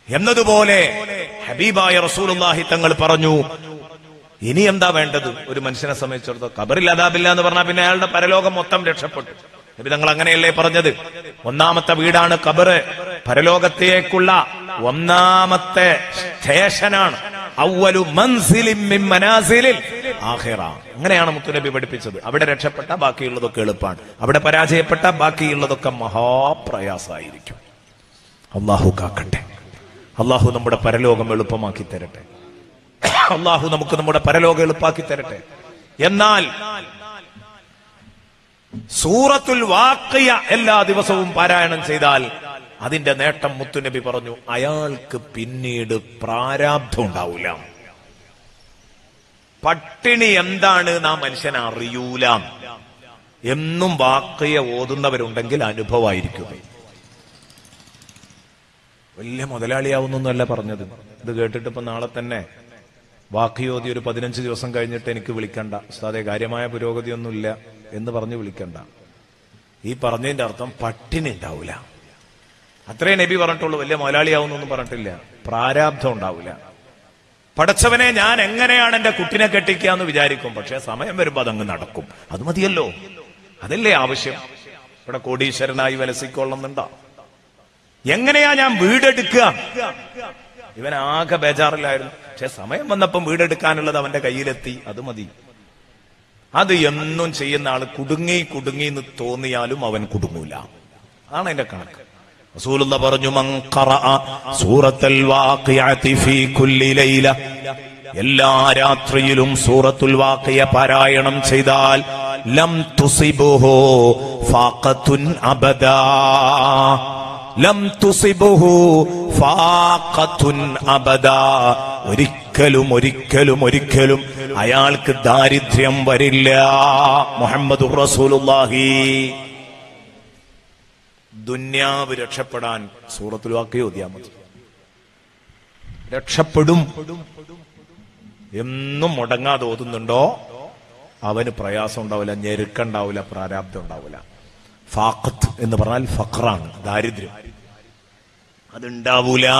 എന്നതുപോലെ ഹബീബായ റസൂലുള്ളാഹി തങ്ങൾ പറഞ്ഞു ഇനി എന്താ വേണ്ടത് ഒരു മനുഷ്യനെ സംബന്ധിച്ചിടത്തോളം കബറിൽ അതാബില്ല എന്ന് പറഞ്ഞാൽ പിന്നെ അയാളുടെ പരലോകം മൊത്തം രക്ഷപ്പെട്ടു നബി തങ്ങൾ അങ്ങനെയല്ലേ പറഞ്ഞത് ഒന്നാമത്തെ വീടാണ് കബറ് പരലോകത്തേക്കുള്ള ഒന്നാമത്തെ സ്റ്റേഷനാണ് അവലു മൻസിലിൻ മിൻ മനാസിലിൽ ആഖിറ അങ്ങനെയാണ് മുത്തുനബി പഠിപ്പിച്ചത് അവിടെ രക്ഷപ്പെട്ട ബാക്കിയുള്ളതൊക്കെ എളുപ്പമാണ് അവിടെ പരാജയപ്പെട്ട ബാക്കിയുള്ളതൊക്കെ മഹാപ്രയാസമായിരിക്കും അള്ളാഹു കാക്കട്ടെ അള്ളാഹു നമ്മുടെ പരലോകം എളുപ്പമാക്കി തരട്ടെ അള്ളാഹു നമുക്ക് നമ്മുടെ പരലോകം എളുപ്പാക്കി തരട്ടെ എന്നാൽ സൂറത്തുൽ വാക്കിയ എല്ലാ ദിവസവും പാരായണം ചെയ്താൽ അതിന്റെ നേട്ടം മുത്തുനബി പറഞ്ഞു അയാൾക്ക് പിന്നീട് പ്രാരാബ്ധം ഉണ്ടാവില്ല പട്ടിണി എന്താണ് നാം മനുഷ്യൻ അറിയൂല എന്നും വാക്കിയ ഓതുന്നവരുണ്ടെങ്കിൽ അനുഭവമായിരിക്കും വലിയ മുതലാളിയാവുന്നൊന്നുമല്ല പറഞ്ഞത് ഇത് കേട്ടിട്ട് ഇപ്പൊ നാളെ തന്നെ വാക്കിയോതി ഒരു പതിനഞ്ച് ദിവസം കഴിഞ്ഞിട്ട് എനിക്ക് വിളിക്കണ്ട ഉസ്താദെ കാര്യമായ പുരോഗതിയൊന്നുമില്ല എന്ന് പറഞ്ഞ് വിളിക്കണ്ട ഈ പറഞ്ഞതിന്റെ അർത്ഥം പട്ടിണി ഉണ്ടാവില്ല അത്രേ നബി പറഞ്ഞിട്ടുള്ളൂ വലിയ മുതലാളിയാവുന്നൊന്നും പറഞ്ഞിട്ടില്ല പ്രാരാബ്ധം ഉണ്ടാവില്ല പടച്ചവനെ ഞാൻ എങ്ങനെയാണ് എന്റെ കുട്ടിനെ കെട്ടിക്കുക എന്ന് വിചാരിക്കും പക്ഷെ സമയം വരുമ്പോ അതങ്ങ് നടക്കും അത് മതിയല്ലോ അതല്ലേ ആവശ്യം ഇവിടെ കോടീശ്വരനായി വലസിക്കൊള്ളുന്നുണ്ടോ എങ്ങനെയാ ഞാൻ വീടെടുക്കുക ഇവൻ ആകെ ബേജാറിലായിരുന്നു പക്ഷെ സമയം വന്നപ്പം വീടെടുക്കാനുള്ളത് അവന്റെ കയ്യിലെത്തി അത് മതി അത് എന്നും ചെയ്യുന്ന ആള് കുടുങ്ങി കുടുങ്ങി എന്ന് തോന്നിയാലും അവൻ കുടുങ്ങൂല അതാണ് അതിന്റെ കണക്ക് റസൂലുള്ള പറഞ്ഞു മൻ ഖറഅ സൂറത്തുൽ വാഖിഅതി ഫീ കുല്ലി ലൈല എല്ലാ രാത്രിയിലും സൂറത്തുൽ വാഖിയ പാരായണം ചെയ്താൽ ലം തുസിബുഹു ഫാഖത്തുൻ അബദാ ലം തുസിബുഹു ഫാഖത്തുൻ അബദാ ഒരിക്കലും ഒരിക്കലും ഒരിക്കലും അയാൾക്ക് ദാരിദ്ര്യം വരില്ല മുഹമ്മദ് റസൂലുള്ളാഹി ദുന്യാവ് രക്ഷപ്പെടാൻ സൂറത്തുൽ വാക്കി ഓതിയാ മതി രക്ഷപ്പെടും എന്നും മുടങ്ങാതെ ഓതുന്നുണ്ടോ അവന് പ്രയാസം ഉണ്ടാവില്ല ഞെരുക്കുണ്ടാവില്ല പ്രാരാബ്ദം ഉണ്ടാവില്ല ഫാഖത്ത് എന്ന് പറഞ്ഞാൽ ഫഖറാണ് ദാരിദ്ര്യം അതുണ്ടാവൂല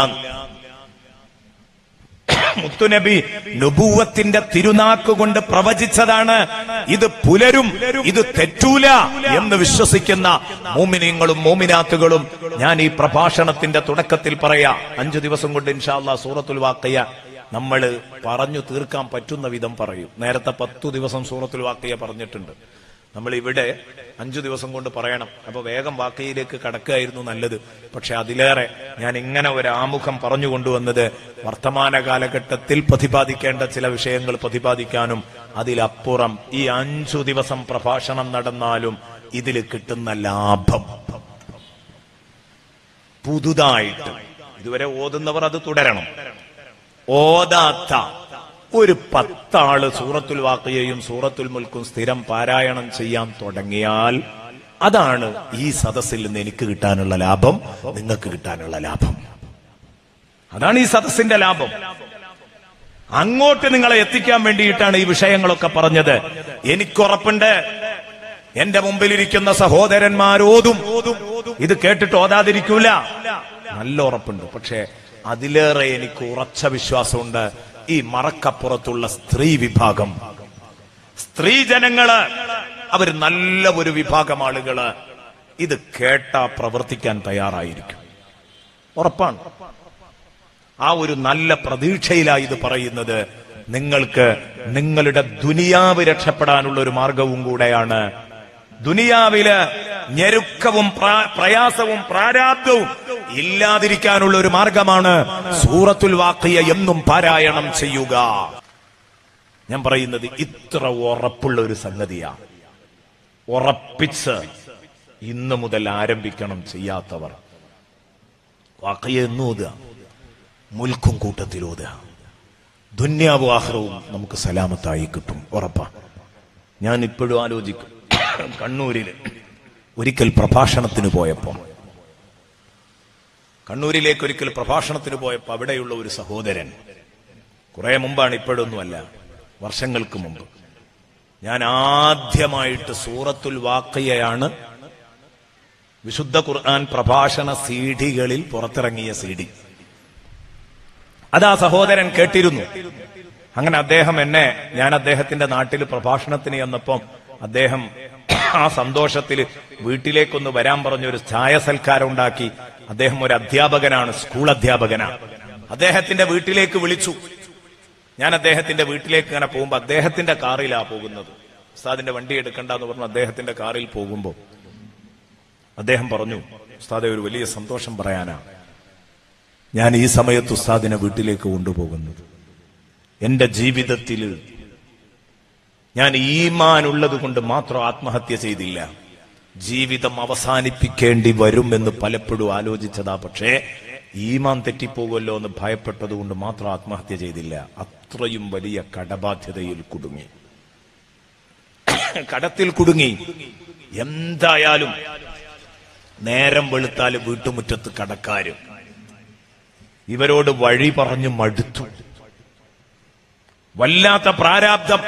മുത്തുനബി നുബൂവത്തിന്റെ തിരുനാക്ക് കൊണ്ട് പ്രവചിച്ചതാണ് ഇത് പുലരും ഇത് തെറ്റൂല എന്ന് വിശ്വസിക്കുന്ന മോമിനിയങ്ങളും മോമിനാത്തുകളും ഞാൻ ഈ പ്രഭാഷണത്തിന്റെ തുടക്കത്തിൽ പറയാ അഞ്ചു ദിവസം കൊണ്ട് ഇൻഷാല്ല സൂറത്തുൽ വാക്കയ്യ നമ്മൾ പറഞ്ഞു തീർക്കാൻ പറ്റുന്ന വിധം പറയും നേരത്തെ പത്തു ദിവസം സൂറത്തുൽ വാക്കയ്യ പറഞ്ഞിട്ടുണ്ട് നമ്മൾ ഇവിടെ അഞ്ചു ദിവസം കൊണ്ട് പറയണം അപ്പൊ വേഗം വാക്കയിലേക്ക് കടക്കുകയായിരുന്നു നല്ലത് പക്ഷെ അതിലേറെ ഞാൻ ഇങ്ങനെ ഒരു ആമുഖം പറഞ്ഞു കൊണ്ടുവന്നത് വർത്തമാന കാലഘട്ടത്തിൽ പ്രതിപാദിക്കേണ്ട ചില വിഷയങ്ങൾ പ്രതിപാദിക്കാനും അതിലപ്പുറം ഈ അഞ്ചു ദിവസം പ്രഭാഷണം നടന്നാലും ഇതിൽ കിട്ടുന്ന ലാഭം പുതുതായിട്ട് ഇതുവരെ ഓതുന്നവർ അത് തുടരണം ഓതാത്ത ഒരു പത്താള് സൂറത്തുൽ വാക്കയെയും സൂറത്തുൽ മുൽക്കും സ്ഥിരം പാരായണം ചെയ്യാൻ തുടങ്ങിയാൽ അതാണ് ഈ സദസ്സിൽ നിന്ന് എനിക്ക് കിട്ടാനുള്ള ലാഭം നിങ്ങൾക്ക് കിട്ടാനുള്ള ലാഭം അതാണ് ഈ സദസ്സിന്റെ ലാഭം അങ്ങോട്ട് നിങ്ങളെ എത്തിക്കാൻ വേണ്ടിയിട്ടാണ് ഈ വിഷയങ്ങളൊക്കെ പറഞ്ഞത് എനിക്കുറപ്പുണ്ട് എന്റെ മുമ്പിലിരിക്കുന്ന സഹോദരന്മാരോതും ഇത് കേട്ടിട്ട് ഓതാതിരിക്കൂല നല്ല ഉറപ്പുണ്ട് പക്ഷേ അതിലേറെ എനിക്ക് ഉറച്ച വിശ്വാസമുണ്ട് ഈ മറക്കപ്പുറത്തുള്ള സ്ത്രീ വിഭാഗം സ്ത്രീ ജനങ്ങള് അവർ നല്ല ഒരു വിഭാഗം ആളുകള് ഇത് കേട്ടാ പ്രവർത്തിക്കാൻ തയ്യാറായിരിക്കും ഉറപ്പാണ് ആ ഒരു നല്ല പ്രതീക്ഷയിലായി ഇത് പറയുന്നത് നിങ്ങൾക്ക് നിങ്ങളുടെ ദുനിയാവ് രക്ഷപ്പെടാനുള്ള ഒരു മാർഗവും കൂടെയാണ് ദുനിയാവില് ഞെരുക്കവും പ്രാ- പ്രയാസവും പ്രാരാബ്ദവും ഇല്ലാതിരിക്കാനുള്ള ഒരു മാർഗമാണ് സൂറത്തുൽ വാക്കിയ എന്നും പാരായണം ചെയ്യുക ഞാൻ പറയുന്നത് ഇത്ര ഉറപ്പുള്ള ഒരു സംഗതിയാ ഉറപ്പിച്ച് ഇന്ന് മുതൽ ആരംഭിക്കണം ചെയ്യാത്തവർ വാക്കയെ എന്നും ഓതുക മുൽക്കും കൂട്ടത്തിൽ ഓതുക ദുന്യാവും ആഹ്റവും നമുക്ക് സലാമത്തായി കിട്ടും ഉറപ്പാ ഞാൻ ഇപ്പോഴും ആലോചിക്കും കണ്ണൂരിൽ ഒരിക്കൽ പ്രഭാഷണത്തിന് പോയപ്പോ കണ്ണൂരിലേക്ക് ഒരിക്കൽ പ്രഭാഷണത്തിന് പോയപ്പോ അവിടെയുള്ള ഒരു സഹോദരൻ കുറെ മുമ്പാണ് ഇപ്പോഴൊന്നുമല്ല വർഷങ്ങൾക്ക് മുമ്പ് ഞാൻ ആദ്യമായിട്ട് സൂറത്തുൽ വാക്കയാണ് വിശുദ്ധ ഖുർആൻ പ്രഭാഷണ സീഡികളിൽ പുറത്തിറങ്ങിയ സീഡി അത് ആ സഹോദരൻ കേട്ടിരുന്നു അങ്ങനെ അദ്ദേഹം എന്നെ ഞാൻ അദ്ദേഹത്തിന്റെ നാട്ടിൽ പ്രഭാഷണത്തിന് ചെന്നപ്പം അദ്ദേഹം ആ സന്തോഷത്തിൽ വീട്ടിലേക്കൊന്ന് വരാൻ പറഞ്ഞ ഒരു ചായ സൽക്കാരം ഉണ്ടാക്കി അദ്ദേഹം ഒരു അധ്യാപകനാണ് സ്കൂൾ അധ്യാപകനാണ് അദ്ദേഹത്തിന്റെ വീട്ടിലേക്ക് വിളിച്ചു ഞാൻ അദ്ദേഹത്തിന്റെ വീട്ടിലേക്ക് ഇങ്ങനെ പോകുമ്പോ അദ്ദേഹത്തിന്റെ കാറിലാ പോകുന്നത് ഉസ്താദിന്റെ വണ്ടി എടുക്കണ്ട എന്ന് പറഞ്ഞു അദ്ദേഹത്തിന്റെ കാറിൽ പോകുമ്പോൾ അദ്ദേഹം പറഞ്ഞു ഉസ്താദെ ഒരു വലിയ സന്തോഷം പറയാനാ ഞാൻ ഈ സമയത്ത് ഉസ്താദിനെ വീട്ടിലേക്ക് കൊണ്ടുപോകുന്നത് എന്റെ ജീവിതത്തിൽ ഞാൻ ഈമാൻ ഉള്ളത് കൊണ്ട് മാത്രം ആത്മഹത്യ ചെയ്തില്ല ജീവിതം അവസാനിപ്പിക്കേണ്ടി വരും എന്ന് പലപ്പോഴും ആലോചിച്ചതാ പക്ഷേ ഈമാൻ തെറ്റിപ്പോകുമല്ലോ എന്ന് ഭയപ്പെട്ടത് കൊണ്ട് മാത്രം ആത്മഹത്യ ചെയ്തില്ല അത്രയും വലിയ കടബാധ്യതയിൽ കുടുങ്ങി കടത്തിൽ കുടുങ്ങി എന്തായാലും നേരം വെളുത്താൽ വീട്ടുമുറ്റത്ത് കടക്കാരും ഇവരോട് വഴി പറഞ്ഞു മടുത്തു വല്ലാത്ത പ്രാരാബ്ദം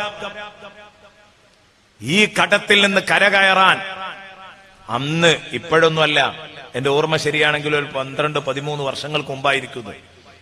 ഈ കടത്തിൽ നിന്ന് കരകയറാൻ അന്ന് ഇപ്പോഴൊന്നുമല്ല എന്റെ ഓർമ്മ ശരിയാണെങ്കിൽ ഒരു പന്ത്രണ്ട് പതിമൂന്ന് വർഷങ്ങൾക്ക് മുമ്പായിരിക്കുന്നു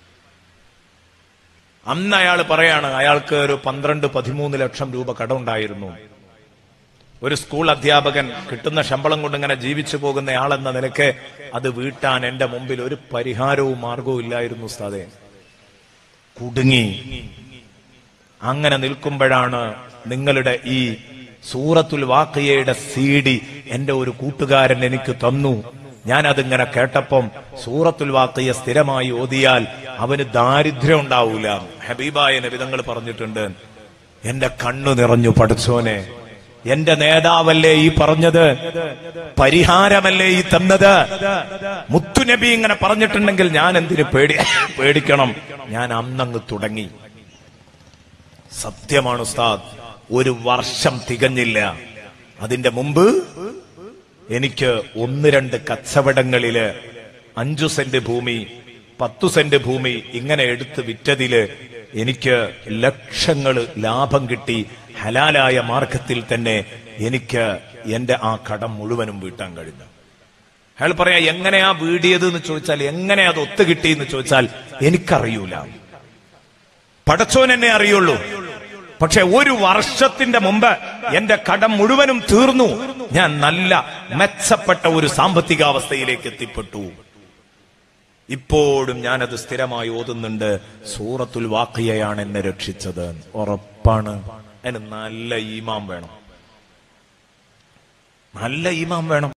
അന്ന് അയാൾ പറയാണ് അയാൾക്ക് ഒരു പന്ത്രണ്ട് പതിമൂന്ന് ലക്ഷം രൂപ കടമുണ്ടായിരുന്നു ഒരു സ്കൂൾ അധ്യാപകൻ കിട്ടുന്ന ശമ്പളം കൊണ്ട് ഇങ്ങനെ ജീവിച്ചു പോകുന്നയാളെന്ന നിലയ്ക്ക് അത് വീട്ടാൻ എന്റെ മുമ്പിൽ ഒരു പരിഹാരവും മാർഗവും ഇല്ലായിരുന്നു ഉസ്താദെ കുടുങ്ങി അങ്ങനെ നിൽക്കുമ്പോഴാണ് നിങ്ങളുടെ ഈ സൂറത്തുൽ വാക്കയുടെ സി ഡി എന്റെ ഒരു കൂട്ടുകാരൻ എനിക്ക് തന്നു ഞാൻ അതിങ്ങനെ കേട്ടപ്പം സൂറത്തുൽ വാക്കയെ സ്ഥിരമായി ഓതിയാൽ അവന് ദാരിദ്ര്യം ഉണ്ടാവൂല ഹബീബായ നബിതങ്ങൾ പറഞ്ഞിട്ടുണ്ട് എന്റെ കണ്ണു നിറഞ്ഞു പഠിച്ചോനെ എന്റെ നേതാവല്ലേ ഈ പറഞ്ഞത് പരിഹാരമല്ലേ ഈ തന്നത് മുത്തുനബി ഇങ്ങനെ പറഞ്ഞിട്ടുണ്ടെങ്കിൽ ഞാൻ എന്തിനു പേടി പേടിക്കണം ഞാൻ അന്നങ്ങ് തുടങ്ങി സത്യമാണ് ഉസ്താദ് ഒരു വർഷം തികഞ്ഞില്ല അതിന്റെ മുമ്പ് എനിക്ക് ഒന്ന് രണ്ട് കച്ചവടങ്ങളില് അഞ്ചു സെന്റ് ഭൂമി പത്തു സെന്റ് ഭൂമി ഇങ്ങനെ എടുത്ത് വിറ്റതില് എനിക്ക് ലക്ഷങ്ങൾ ലാഭം കിട്ടി ഹലാലായ മാർഗത്തിൽ തന്നെ എനിക്ക് എന്റെ ആ കടം മുഴുവനും വീട്ടാൻ കഴിഞ്ഞു അയാൾ പറയാ എങ്ങനെയാ വീടിയത് എന്ന് ചോദിച്ചാൽ എങ്ങനെ അത് ഒത്തു കിട്ടി എന്ന് ചോദിച്ചാൽ എനിക്കറിയൂല പടച്ചോൻ എന്നെ അറിയുള്ളൂ പക്ഷെ ഒരു വർഷത്തിന്റെ മുമ്പ് എന്റെ കടം മുഴുവനും തീർന്നു ഞാൻ നല്ല മെച്ചപ്പെട്ട ഒരു സാമ്പത്തികാവസ്ഥയിലേക്ക് എത്തിപ്പെട്ടു ഇപ്പോഴും ഞാനത് സ്ഥിരമായി ഓതുന്നുണ്ട് സൂറത്തുൽ വാക്കിയയാണ് എന്നെ രക്ഷിച്ചത് ഉറപ്പാണ് അതിന് നല്ല ഈമാം വേണം നല്ല ഈമാം വേണം